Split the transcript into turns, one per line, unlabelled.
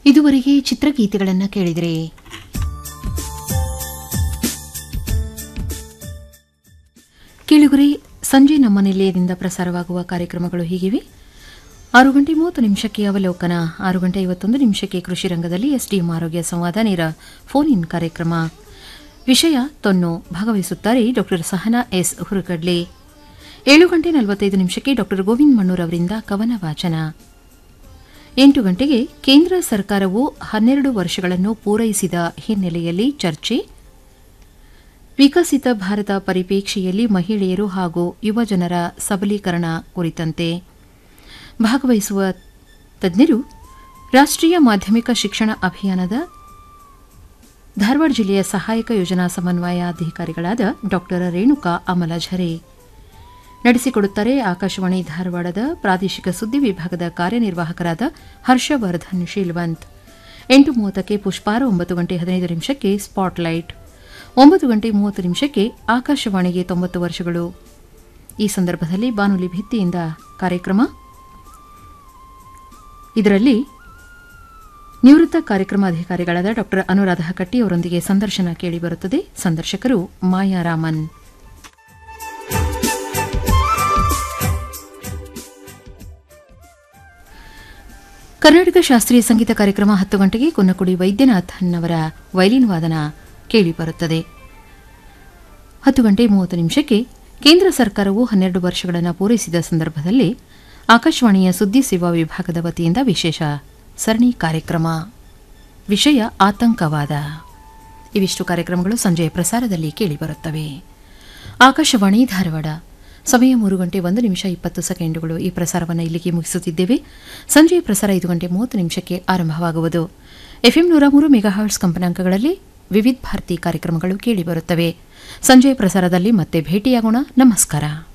ಇದುವರೆಗೆ ಚಿತ್ರಗೀತೆಗಳನ್ನು ಕೇಳಿದರೆ ಕೇಳುಗರೆ ಸಂಜೆ ನಮ್ಮ ನಿಲಯದಿಂದ ಪ್ರಸಾರವಾಗುವ ಕಾರ್ಯಕ್ರಮಗಳು ಹೀಗಿವೆ ಆರು ಗಂಟೆ ಮೂವತ್ತು ನಿಮಿಷಕ್ಕೆ ಅವಲೋಕನ ಆರು ಗಂಟೆ ಐವತ್ತೊಂದು ನಿಮಿಷಕ್ಕೆ ಕೃಷಿ ರಂಗದಲ್ಲಿ ಎಸ್ಡಿಎಂ ಆರೋಗ್ಯ ಸಂವಾದ ನೇರ ಫೋನ್ ಇನ್ ಕಾರ್ಯಕ್ರಮ ವಿಷಯ ತೊನ್ನು ಭಾಗವಹಿಸುತ್ತಾರೆ ಡಾ ಸಹನಾ ಎಸ್ ಹುರುಕಡ್ಲೆ ಏಳು ಗಂಟೆ ನಲವತ್ತೈದು ನಿಮಿಷಕ್ಕೆ ಡಾ ಗೋವಿಂದ್ ಮಣ್ಣೂರ್ ಅವರಿಂದ ಕವನ ವಾಚನ ಎಂಟು ಗಂಟೆಗೆ ಕೇಂದ್ರ ಸರ್ಕಾರವು ಹನ್ನೆರಡು ವರ್ಷಗಳನ್ನು ಪೂರೈಸಿದ ಹಿನ್ನೆಲೆಯಲ್ಲಿ ಚರ್ಚೆ ವಿಕಸಿತ ಭಾರತ ಪರಿಪೇಕ್ಷೆಯಲ್ಲಿ ಮಹಿಳೆಯರು ಹಾಗೂ ಯುವಜನರ ಸಬಲೀಕರಣ ಕುರಿತಂತೆ ಭಾಗವಹಿಸುವ ತಜ್ಞರು ರಾಷ್ಟ್ರೀಯ ಮಾಧ್ಯಮಿಕ ಶಿಕ್ಷಣ ಅಭಿಯಾನದ ಧಾರವಾಡ ಜಿಲ್ಲೆಯ ಸಹಾಯಕ ಯೋಜನಾ ಸಮನ್ವಯಾಧಿಕಾರಿಗಳಾದ ಡಾ ರೇಣುಕಾ ಅಮಲಝರೆ ನಡೆಸಿಕೊಡುತ್ತಾರೆ ಆಕಾಶವಾಣಿ ಧಾರವಾಡದ ಪ್ರಾದೇಶಿಕ ಸುದ್ದಿ ವಿಭಾಗದ ಕಾರ್ಯನಿರ್ವಾಹಕರಾದ ಹರ್ಷವರ್ಧನ್ ಶೀಲ್ವಂತ್ ಎಂಟು ಮೂವತ್ತಕ್ಕೆ ಪುಷ್ಪಾರ ಒಂಬತ್ತು ಗಂಟೆ ಹದಿನೈದು ನಿಮಿಷಕ್ಕೆ ಸ್ಪಾಟ್ಲೈಟ್ ಒಂಬತ್ತು ಗಂಟೆ ಮೂವತ್ತು ನಿಮಿಷಕ್ಕೆ ಆಕಾಶವಾಣಿಗೆ ತೊಂಬತ್ತು ವರ್ಷಗಳು ಈ ಸಂದರ್ಭದಲ್ಲಿ ಬಾನುಲಿ ಭಿತ್ತಿಯಿಂದ ಕಾರ್ಯಕ್ರಮ ಇದರಲ್ಲಿ ನಿವೃತ್ತ ಕಾರ್ಯಕ್ರಮಾಧಿಕಾರಿಗಳಾದ ಡಾ ಅನುರಾಧ ಕಟ್ಟಿ ಅವರೊಂದಿಗೆ ಸಂದರ್ಶನ ಕೇಳಿಬರುತ್ತದೆ ಸಂದರ್ಶಕರು ಮಾಯಾರಾಮನ್ ಕರ್ನಾಟಕ ಶಾಸ್ತ್ರೀಯ ಸಂಗೀತ ಕಾರ್ಯಕ್ರಮ ಹತ್ತು ಗಂಟೆಗೆ ಕುನ್ನಕುಡಿ ವೈದ್ಯನಾಥನ್ ಅವರ ವೈಲಿನ್ ವಾದನ ಕೇಳಿಬರುತ್ತದೆ ಹತ್ತು ಗಂಟೆ ಮೂವತ್ತು ನಿಮಿಷಕ್ಕೆ ಕೇಂದ್ರ ಸರ್ಕಾರವು ಹನ್ನೆರಡು ವರ್ಷಗಳನ್ನು ಪೂರೈಸಿದ ಸಂದರ್ಭದಲ್ಲಿ ಆಕಾಶವಾಣಿಯ ಸುದ್ದಿ ಸೇವಾ ವಿಭಾಗದ ವತಿಯಿಂದ ವಿಶೇಷ ಸರಣಿ ಕಾರ್ಯಕ್ರಮ ವಿಷಯ ಆತಂಕವಾದ ಇವಿಷ್ಟು ಕಾರ್ಯಕ್ರಮಗಳು ಸಂಜೆಯ ಪ್ರಸಾರದಲ್ಲಿ ಕೇಳಿಬರುತ್ತವೆ ಆಕಾಶವಾಣಿ ಧಾರವಾಡ ಸಮಯ ಮೂರು ಗಂಟೆ ಒಂದು ನಿಮಿಷ ಇಪ್ಪತ್ತು ಸೆಕೆಂಡುಗಳು ಈ ಪ್ರಸಾರವನ್ನು ಇಲ್ಲಿಗೆ ಮುಗಿಸುತ್ತಿದ್ದೇವೆ ಸಂಜೆಯ ಪ್ರಸಾರ ಐದು ಗಂಟೆ ಮೂವತ್ತು ನಿಮಿಷಕ್ಕೆ ಆರಂಭವಾಗುವುದು ಎಫ್ಎಂ ನೂರ ಮೂರು ಮೆಗಾಹರ್ಟ್ಸ್ ಕಂಪನಾಂಕಗಳಲ್ಲಿ ವಿವಿಧ ಭಾರತಿ ಕಾರ್ಯಕ್ರಮಗಳು ಕೇಳಿಬರುತ್ತವೆ ಸಂಜೆಯ ಪ್ರಸಾರದಲ್ಲಿ ಮತ್ತೆ ಭೇಟಿಯಾಗೋಣ ನಮಸ್ಕಾರ